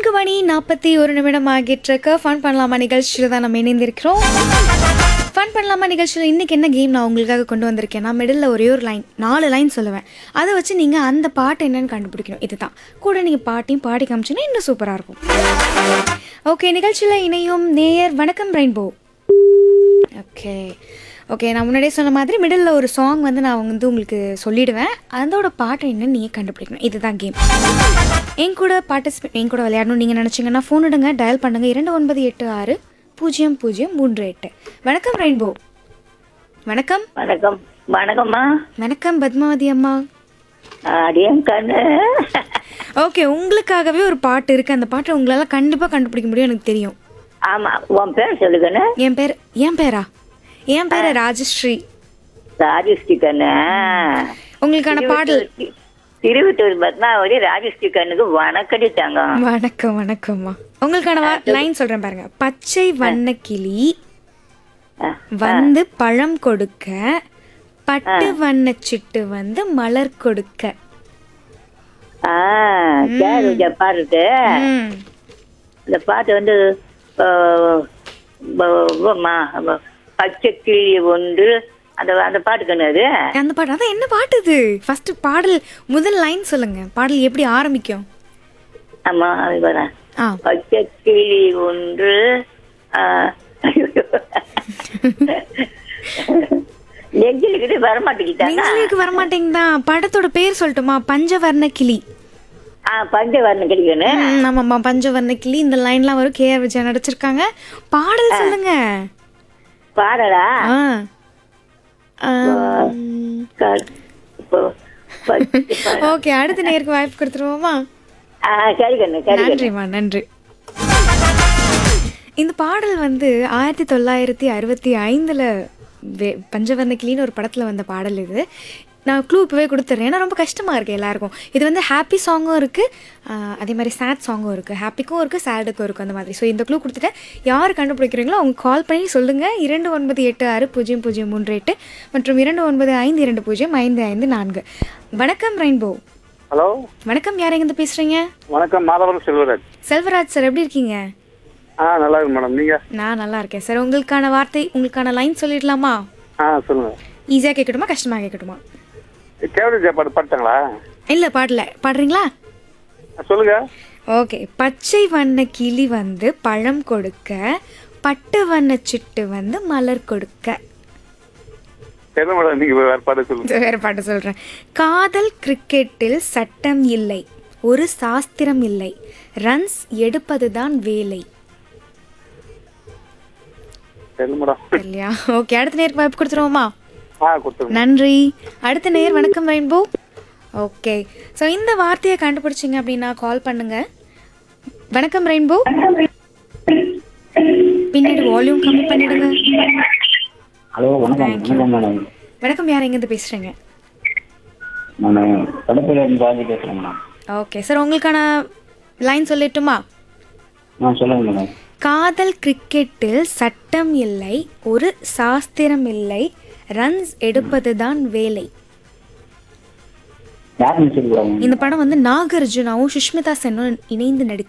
நான்கு மணி நாற்பத்தி ஒரு நிமிடம் ஆகிட்டு ஃபன் பண்ணலாமா நிகழ்ச்சியில் தான் நம்ம இணைந்திருக்கிறோம் ஃபன் பண்ணலாமா நிகழ்ச்சியில் இன்றைக்கி என்ன கேம் நான் உங்களுக்காக கொண்டு வந்திருக்கேன் நான் மிடில் ஒரே ஒரு லைன் நாலு லைன் சொல்லுவேன் அதை வச்சு நீங்கள் அந்த பாட்டு என்னன்னு கண்டுபிடிக்கணும் இதுதான் கூட நீங்கள் பாட்டையும் பாடி காமிச்சிங்கன்னா இன்னும் சூப்பராக இருக்கும் ஓகே நிகழ்ச்சியில் இணையும் நேயர் வணக்கம் ரெயின்போ ஓகே ஓகே நான் முன்னாடியே சொன்ன மாதிரி மிடில் ஒரு சாங் வந்து நான் வந்து உங்களுக்கு சொல்லிடுவேன் அதோட பாட்டு என்னன்னு நீங்கள் கண்டுபிடிக்கணும் இதுதான் கேம் என் கூட பார்ட்டிசிபேட் என் கூட விளையாடணும் நீங்கள் நினச்சிங்கன்னா ஃபோன் எடுங்க டயல் பண்ணுங்க இரண்டு ஒன்பது எட்டு ஆறு பூஜ்ஜியம் பூஜ்ஜியம் மூன்று எட்டு வணக்கம் ரெயின்போ வணக்கம் வணக்கம் வணக்கம்மா வணக்கம் பத்மாவதி அம்மா அடியன் கண்ணு ஓகே உங்களுக்காகவே ஒரு பாட்டு இருக்குது அந்த பாட்டை உங்களால் கண்டிப்பாக கண்டுபிடிக்க முடியும் எனக்கு தெரியும் ஆமா உன் பேர் சொல்லுங்கண்ணு என் பேர் என் பேரா என் பேர் ராஜஸ்ரீ ராஜஸ்ரீ கண்ணு உங்களுக்கான பாடல் திருவத்தூர் பத்மாவதி ராஜஸ்ரீ கண்ணுக்கு வணக்கடி தங்கம் வணக்கம் வணக்கம்மா உங்களுக்கான லைன் சொல்றேன் பாருங்க பச்சை வண்ண கிளி வந்து பழம் கொடுக்க பட்டு வண்ண சிட்டு வந்து மலர் கொடுக்க ஆ கேரு இந்த பாட்டு ம். இந்த பாட்டு வந்து ஆ, ப- ப- மா- ப- பச்சை கிளி ஒன்று அந்த அந்த பாட்டு கண்ணு அது அந்த பாட்டு அதான் என்ன பாட்டு இது ஃபர்ஸ்ட் பாடல் முதல் லைன் சொல்லுங்க பாடல் எப்படி ஆரம்பிக்கும் ஆமா அது வரேன் ஆ பச்சை கிளி ஒன்று ஆ, நெஞ்சிலுக்கிட்டு வர மாட்டேங்கிட்டாங்க நெஞ்சிலுக்கு வர மாட்டேங்குதா படத்தோட பேர் சொல்லட்டுமா பஞ்சவர்ண கிளி ஆ பஞ்ச வரணும் கிடைக்கணும் ம், ஆமாம்மா பஞ்சவர்ண கிளி இந்த லைன்லாம் வரும் கே ஆர் விஜயா நடிச்சிருக்காங்க பாடல் சொல்லுங்க பாடலா ஆ ஆம். க- இப்போ- பச்சை ப- ஓகே அடுத்த நேருக்கு வாய்ப்பு கொடுத்துருவோமா ஆ சரி கண்ணு சரி கண்ணு நன்றிம்மா நன்றி இந்த பாடல் வந்து ஆயிரத்தி தொள்ளாயிரத்தி அறுபத்தி ஐந்தில் பஞ்சவர்ண கிளின்னு ஒரு படத்தில் வந்த பாடல் இது நான் க்ளூ இப்போவே கொடுத்துட்றேன் ஏன்னா ரொம்ப கஷ்டமாக இருக்குது எல்லாருக்கும் இது வந்து ஹாப்பி சாங்கும் இருக்குது அதே மாதிரி சேட் சாங்கும் இருக்குது ஹாப்பிக்கும் இருக்குது சேடுக்கும் இருக்குது அந்த மாதிரி ஸோ இந்த க்ளூ கொடுத்துட்டேன் யார் கண்டுபிடிக்கிறீங்களோ அவங்க கால் பண்ணி சொல்லுங்கள் இரண்டு ஒன்பது எட்டு ஆறு பூஜ்ஜியம் பூஜ்ஜியம் மூன்று எட்டு மற்றும் இரண்டு ஒன்பது ஐந்து இரண்டு பூஜ்ஜியம் ஐந்து ஐந்து நான்கு வணக்கம் ரெயின்போ ஹலோ வணக்கம் யார் எங்கேருந்து பேசுகிறீங்க வணக்கம் மாதவரம் செல்வராஜ் செல்வராஜ் சார் எப்படி இருக்கீங்க ஆ நல்லா இருக்கு மேடம் நீங்க நான் நல்லா இருக்கேன் சார் உங்களுக்கான வார்த்தை உங்களுக்கான லைன் சொல்லிடலாமா ஆ சொல்லுங்க ஈஸியாக கேட்கட்டுமா கஷ்டமாக கேட்கட்டுமா கேவடி பாட்டு பாட்டாங்களா இல்லை பாடல பாடுறீங்களா சொல்லுங்க ஓகே பச்சை வண்ண கிளி வந்து பழம் கொடுக்க பட்டு வண்ண சிட்டு வந்து மலர் கொடுக்க தெரியல மேடம் நீங்க வேற பாட்டு சொல்லுங்க வேற பாட்டு சொல்கிறேன் காதல் கிரிக்கெட்டில் சட்டம் இல்லை ஒரு சாஸ்திரம் இல்லை ரன்ஸ் எடுப்பதுதான் வேலை தெரியல மேடம் இல்லையா ஓகே அடுத்த நேருக்கு வாய்ப்பு கொடுத்துருவோமா ஆ கொடுத்துருங்க நன்றி அடுத்த நேர் வணக்கம் ரெயின்போ ஓகே ஸோ இந்த வார்த்தையை கண்டுபிடிச்சிங்க அப்படின்னா கால் பண்ணுங்க வணக்கம் ரெயின்போ பின்னாடி வால்யூம் கம்மி பண்ணிடுங்க ஹலோ வணக்கம் வணக்கம் மேடம் வணக்கம் யார் எங்கேருந்து பேசுகிறீங்க நான் கடப்பையில இருந்து ராஜி பேசுறேன் மேடம் ஓகே சார் உங்களுக்கான லைன் சொல்லட்டுமா ஆ சொல்லுங்க மேடம் காதல் கிரிக்கெட்டில் சட்டம் இல்லை ஒரு சாஸ்திரம் இல்லை ரன்ஸ் எடுப்பதுதான் வேலை யார் நினைச்சிட்டு போறாங்க இந்த படம் வந்து நாகார்ஜுனாவும் சுஷ்மிதா சென்னும் இணைந்து நடிச்ச